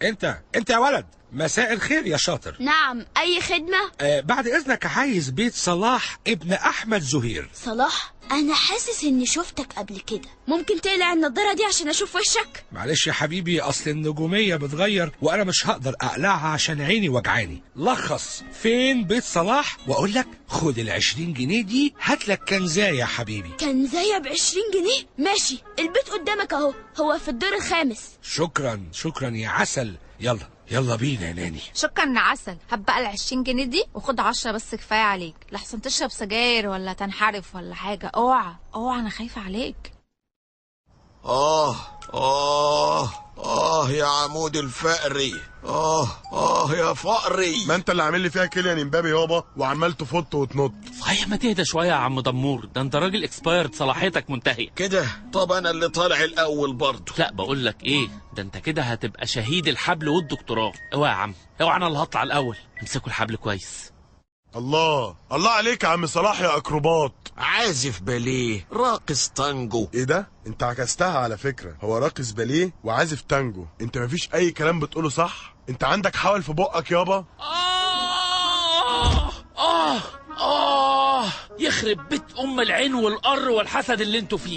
انت انت يا ولد مساء الخير يا شاطر نعم أي خدمة آه بعد اذنك عايز بيت صلاح ابن احمد زهير صلاح أنا حاسس إني شفتك قبل كده ممكن تقلع النضارة دي عشان أشوف وشك معلش يا حبيبي اصل النجوميه بتغير وانا مش هقدر اقلعها عشان عيني وجعاني لخص فين بيت صلاح واقول لك خد العشرين جنيه دي هات لك كنزايه يا حبيبي كان زي بعشرين جنيه ماشي البيت قدامك أهو هو في الدور الخامس شكرا شكرا يا عسل يلا يلا بينا يا ناني شكرا يا عسل هبقى ال 20 جنيه دي وخد 10 بس كفايه عليك لحسن تشرب سجاير ولا تنحرف ولا حاجه اوعى اوعى انا خايفه عليك آه آه آه يا عمود الفقري آه آه يا فقري ما انت اللي عامل لي فيها كيليان امبابي يابا وعمال تفط وتنط صحيح ما تهدى شويه يا عم دمور ده انت راجل اكسبايرد صلاحيتك منتهيه كده طب أنا اللي طالع الأول برضه لا بقول لك ايه ده انت كده هتبقى شهيد الحبل والدكتوراه اوعى يا عم اوعى انا اللي هطلع الاول امسكوا الحبل كويس الله الله عليك يا عم صلاح يا اكروبات عازف باليه راقص تانجو ايه ده انت عكستها على فكره هو راقص باليه وعازف تانجو انت مفيش اي كلام بتقوله صح انت عندك حول في بقك يابا آه آه آه يخرب بيت أم العين والقر والحسد اللي انتوا فيه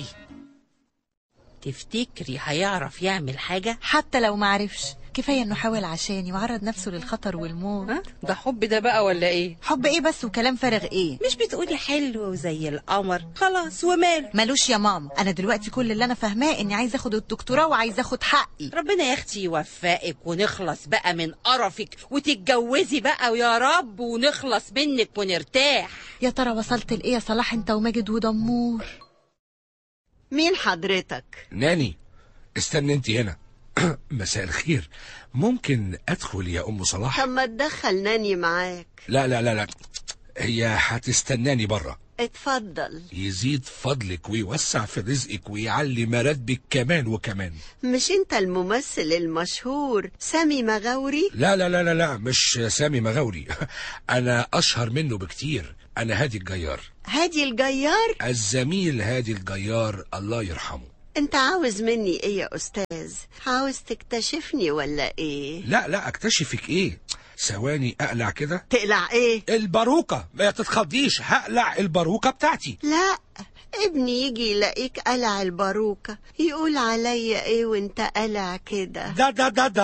تفتكري هيعرف يعمل حاجة؟ حتى لو معرفش كفاية انه حاول عشاني وعرض نفسه للخطر والموت ها؟ ده حب ده بقى ولا ايه؟ حب ايه بس وكلام فارغ ايه مش بتقولي حلو وزي القمر خلاص وماله ملوش يا ماما انا دلوقتي كل اللي انا فاهماه اني عايزه اخد الدكتوراه وعايزه اخد حقي ربنا يا اختي يوفقك ونخلص بقى من قرفك وتتجوزي بقى ويا رب ونخلص منك ونرتاح يا ترى وصلت لايه يا صلاح انت وماجد ودمور مين حضرتك؟ ناني استنى انت هنا مساء الخير ممكن ادخل يا ام صلاح طب ما تدخل ناني معاك لا لا لا لا هي هتستناني بره اتفضل يزيد فضلك ويوسع في رزقك ويعلي مراتبك كمان وكمان مش انت الممثل المشهور سامي مغاوري؟ لا لا لا لا لا مش سامي مغاوري انا اشهر منه بكتير انا هادي الجيار هادي الجيار؟ الزميل هادي الجيار الله يرحمه انت عاوز مني ايه يا استاذ؟ عاوز تكتشفني ولا ايه؟ لا لا اكتشفك ايه ثواني اقلع كده تقلع ايه؟ الباروكة ما تتخضيش هقلع الباروكة بتاعتي لا ابني يجي يلاقيك قلع الباروكة يقول عليا ايه وانت قلع كده ده ده ده ده